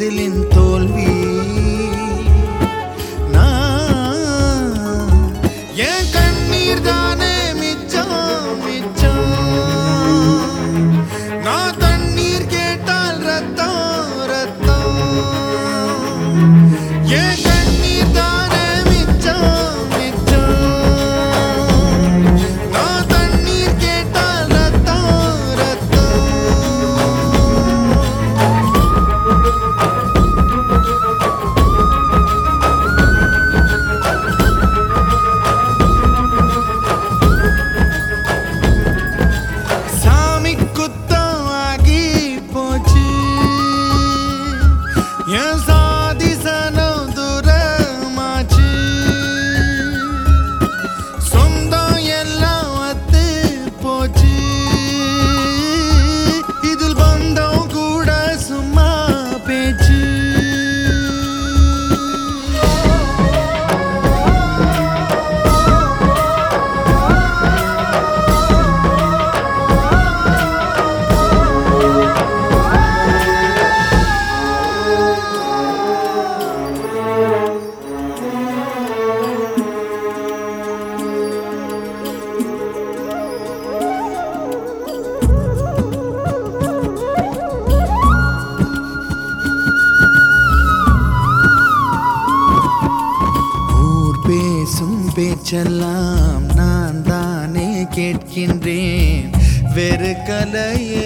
காதலின் தோல்வி நான் என் கண்ணீர் தானே மிச்சம் மிச்சம் நான் தண்ணீர் கேட்டால் ரத்தம் ரத்தம் என் கண்ணீர் தானே மிச்சம் மிச்சம் நான் தண்ணீர் கேட்டால் ரத்தம் ரத்தம் சாமி குத்தம் ஆகி போச்சு என் சாதி சனம் தூரமாச்சு சொந்தம் எல்லாம் அத்து போச்சு இதில் பந்தம் கூட சும்மா பேச்சு ஊர் பேசும் பேச்செல்லாம் நான் தானே கேட்கின்றேன் வெறு கலையே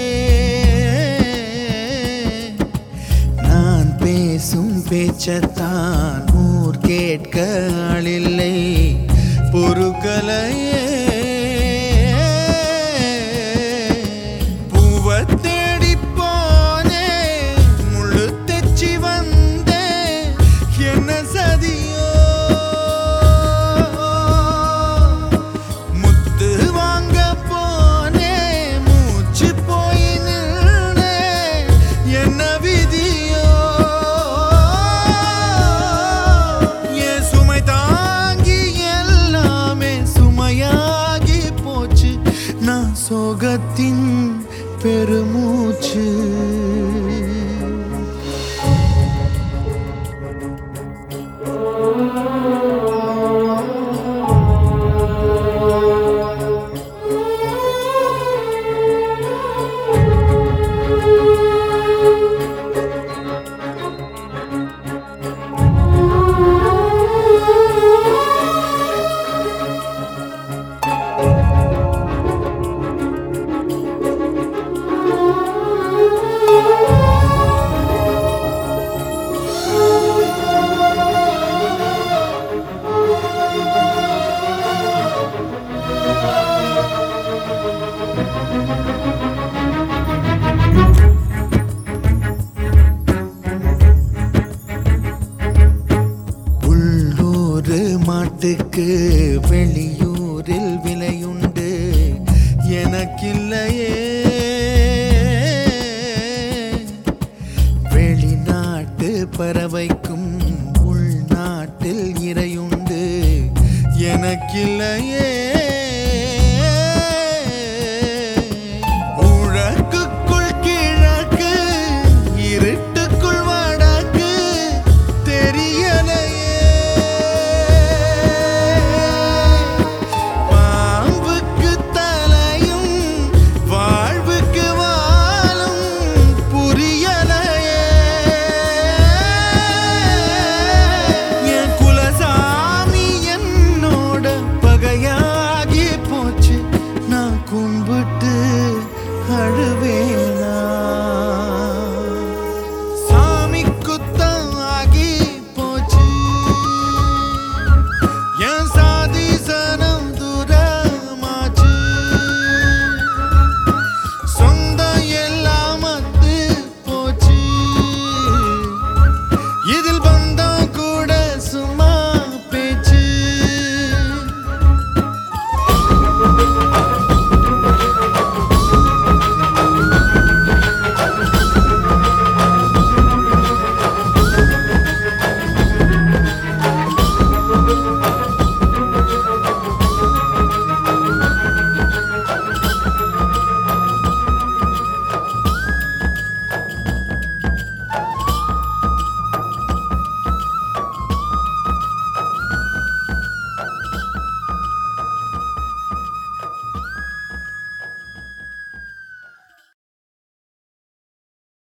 நான் பேசும் பேச்சத்தான் ஊர் கேட்க ஆளில்லை பொறுக்கலையே பூவை தேடி போனேன் முள்ளு தெச்சி வந்தேன் என்ன சதியோ முத்து வாங்க போனேன் மூச்சு போய் நின்னேன் என்ன விதியோ என் சுமை தாங்கி எல்லாமே சுமையாகி போச்சு நான் சோகத்தின் பெருமூச்சு உள்ளூர் மாட்டுக்கு வெளியூரில் விலையுண்டு எனக்கில்லையே வெளிநாட்டு பறவைக்கும் உள்நாட்டில் இறையுண்டு எனக்கில்லையே